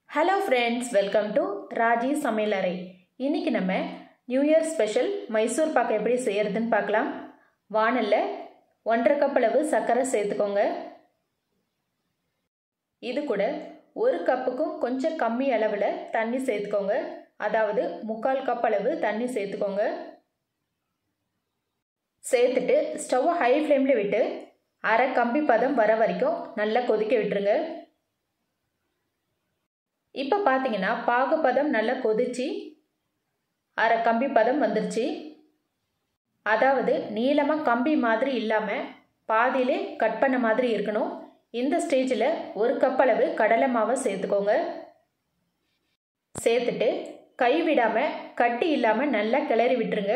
hello friends welcome to Raji சமையலறை இன்றைக்கி நம்ம நியூ இயர் ஸ்பெஷல் மைசூர் பாக்கு எப்படி செய்கிறதுன்னு பார்க்கலாம் வானலில் ஒன்றரை கப் அளவு சர்க்கரை சேர்த்துக்கோங்க இது கூட ஒரு கப்புக்கும் கொஞ்சம் கம்மி அளவில் தண்ணி சேர்த்துக்கோங்க அதாவது முக்கால் கப் அளவு தண்ணி சேர்த்துக்கோங்க சேர்த்துட்டு ஸ்டவ்வை ஹை ஃப்ளேமில் விட்டு அரை கம்பி பதம் வர வரைக்கும் நல்லா கொதிக்க விட்டுருங்க இப்போ பார்த்தீங்கன்னா பாகு பதம் நல்லா கொதிச்சு அரை கம்பி பதம் வந்துருச்சு அதாவது நீளமாக கம்பி மாதிரி இல்லாமல் பாதியிலே கட் பண்ண மாதிரி இருக்கணும் இந்த ஸ்டேஜில் ஒரு கப் அளவு கடலை மாவை சேர்த்துக்கோங்க சேர்த்துட்டு கை விடாமல் கட்டி இல்லாமல் நல்லா கிளறி விட்டுருங்க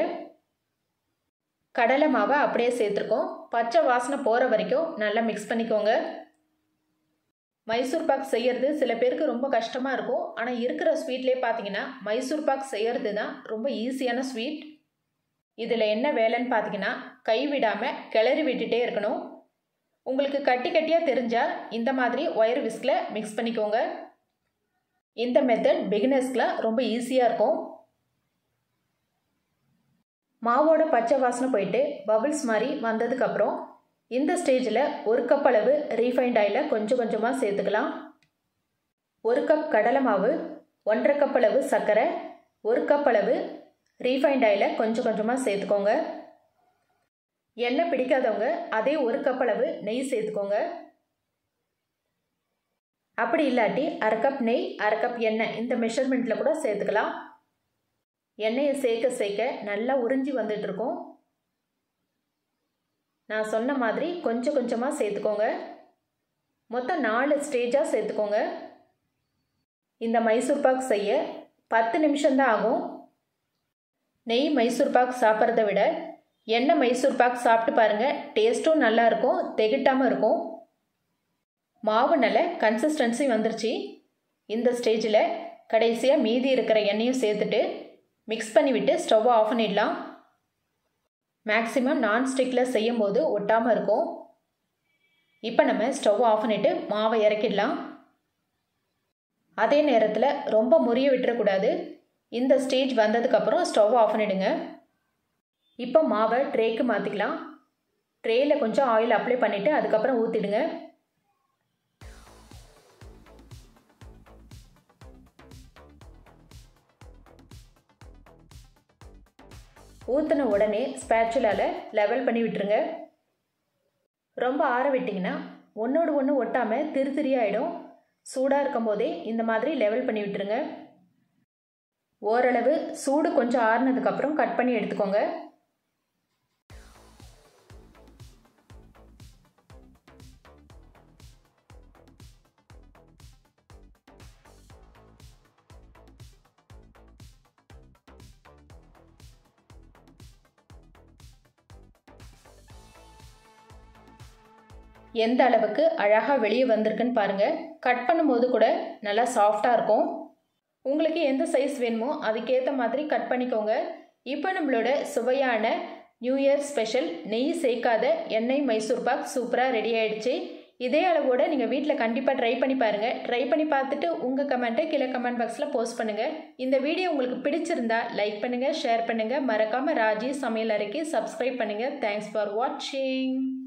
கடலை மாவை அப்படியே சேர்த்துருக்கோம் பச்சை வாசனை போகிற வரைக்கும் நல்லா மிக்ஸ் பண்ணிக்கோங்க மைசூர் பாக் செய்கிறது சில பேருக்கு ரொம்ப கஷ்டமாக இருக்கும் ஆனால் இருக்கிற ஸ்வீட்லேயே பார்த்தீங்கன்னா மைசூர் பாக் செய்கிறது தான் ரொம்ப ஈஸியான ஸ்வீட் இதில் என்ன வேலைன்னு பார்த்தீங்கன்னா கை விடாமல் கிளறி விட்டுட்டே இருக்கணும் உங்களுக்கு கட்டி கட்டியாக தெரிஞ்சால் இந்த மாதிரி ஒயர் விஸ்கில் மிக்ஸ் பண்ணிக்கோங்க இந்த மெத்தட் பிகினர்ஸ்க்குலாம் ரொம்ப ஈஸியாக இருக்கும் மாவோட பச்சை வாசனை போயிட்டு பபிள்ஸ் மாதிரி வந்ததுக்கப்புறம் இந்த ஸ்டேஜில் ஒரு கப் அளவு ரீஃபைண்ட் ஆயிலை கொஞ்சம் கொஞ்சமாக சேர்த்துக்கலாம் ஒரு கப் கடலை மாவு ஒன்றரை கப் அளவு சர்க்கரை ஒரு கப் அளவு ரீஃபைண்ட் ஆயிலை கொஞ்சம் கொஞ்சமாக சேர்த்துக்கோங்க எண்ணெய் பிடிக்காதவங்க அதே ஒரு கப் அளவு நெய் சேர்த்துக்கோங்க அப்படி இல்லாட்டி அரை கப் நெய் அரை கப் எண்ணெய் இந்த மெஷர்மெண்ட்டில் கூட சேர்த்துக்கலாம் எண்ணெயை சேர்க்க சேர்க்க நல்லா உறிஞ்சி வந்துட்டுருக்கோம் நான் சொன்ன மாதிரி கொஞ்சம் கொஞ்சமாக சேர்த்துக்கோங்க மொத்தம் நாலு ஸ்டேஜாக சேர்த்துக்கோங்க இந்த மைசூர் பாக் செய்ய பத்து நிமிஷம்தான் ஆகும் நெய் மைசூர் பாக் சாப்பிட்றத விட எண்ணெய் மைசூர் பாக் சாப்பிட்டு பாருங்கள் டேஸ்ட்டும் நல்லா இருக்கும் திகட்டாமல் இருக்கும் மாவு நல்ல கன்சிஸ்டன்சி வந்துருச்சு இந்த ஸ்டேஜில் கடைசியாக மீதி இருக்கிற எண்ணெயும் சேர்த்துட்டு மிக்ஸ் பண்ணிவிட்டு ஸ்டவ்வை ஆஃப் பண்ணிடலாம் மேக்ஸிமம் நான்ஸ்டிக்கில் செய்யும் போது ஒட்டாமல் இருக்கும் இப்போ நம்ம ஸ்டவ்வை ஆஃப் பண்ணிவிட்டு மாவை இறக்கிடலாம் அதே நேரத்தில் ரொம்ப முறிய விட்டுறக்கூடாது இந்த ஸ்டேஜ் வந்ததுக்கப்புறம் ஸ்டவ்வை ஆஃப் பண்ணிவிடுங்க இப்போ மாவை ட்ரேக்கு மாற்றிக்கலாம் ட்ரேயில் கொஞ்சம் ஆயில் அப்ளை பண்ணிவிட்டு அதுக்கப்புறம் ஊற்றிடுங்க ஊற்றின உடனே ஸ்பேச்சுலால் லெவல் பண்ணி விட்டுருங்க ரொம்ப ஆற விட்டிங்கன்னா ஒன்றோடு ஒன்று ஒட்டாமல் திரு திரியாயிடும் சூடாக இருக்கும் போதே இந்த மாதிரி லெவல் பண்ணி விட்டுருங்க ஓரளவு சூடு கொஞ்சம் ஆறுனதுக்கப்புறம் கட் பண்ணி எடுத்துக்கோங்க எந்த அளவுக்கு அழகாக வெளியே வந்திருக்குன்னு பாருங்கள் கட் பண்ணும்போது கூட நல்லா சாஃப்டாக இருக்கும் உங்களுக்கு எந்த சைஸ் வேணுமோ அதுக்கேற்ற மாதிரி கட் பண்ணிக்கோங்க இப்போ நம்மளோட சுவையான நியூ இயர் ஸ்பெஷல் நெய் சேர்க்காத எண்ணெய் மைசூர் பாக் சூப்பராக ரெடி ஆகிடுச்சு இதே அளவோட நீங்கள் வீட்டில் கண்டிப்பாக ட்ரை பண்ணி பாருங்கள் ட்ரை பண்ணி பார்த்துட்டு உங்கள் கமெண்ட்டை கீழே கமெண்ட் பாக்ஸில் போஸ்ட் பண்ணுங்கள் இந்த வீடியோ உங்களுக்கு பிடிச்சிருந்தா லைக் பண்ணுங்கள் ஷேர் பண்ணுங்கள் மறக்காமல் ராஜி சமையல் அறைக்கு சப்ஸ்கிரைப் பண்ணுங்கள் தேங்க்ஸ் ஃபார் வாட்சிங்